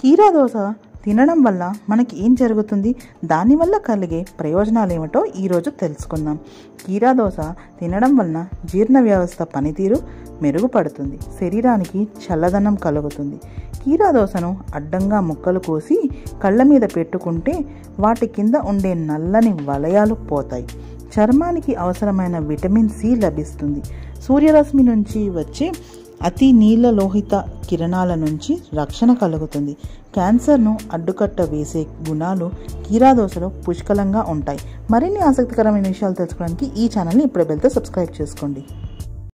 కీరా దోశ తినడం వల్ల మనకి ఏం జరుగుతుంది దానివల్ల కలిగే ప్రయోజనాలు ఏమిటో ఈరోజు తెలుసుకుందాం కీరా దోశ తినడం వలన జీర్ణ వ్యవస్థ పనితీరు మెరుగుపడుతుంది శరీరానికి చల్లదనం కలుగుతుంది కీరా దోశను అడ్డంగా ముక్కలు కోసి కళ్ళ మీద పెట్టుకుంటే వాటి కింద ఉండే నల్లని వలయాలు పోతాయి చర్మానికి అవసరమైన విటమిన్ సి లభిస్తుంది సూర్యరశ్మి నుంచి వచ్చే అతి నీల లోహిత కిరణాల నుంచి రక్షణ కలుగుతుంది క్యాన్సర్ను అడ్డుకట్ట వేసే గుణాలు కీరాదోసలో పుష్కలంగా ఉంటాయి మరిన్ని ఆసక్తికరమైన విషయాలు తెలుసుకోవడానికి ఈ ఛానల్ని ఇప్పుడే వెళ్తే సబ్స్క్రైబ్ చేసుకోండి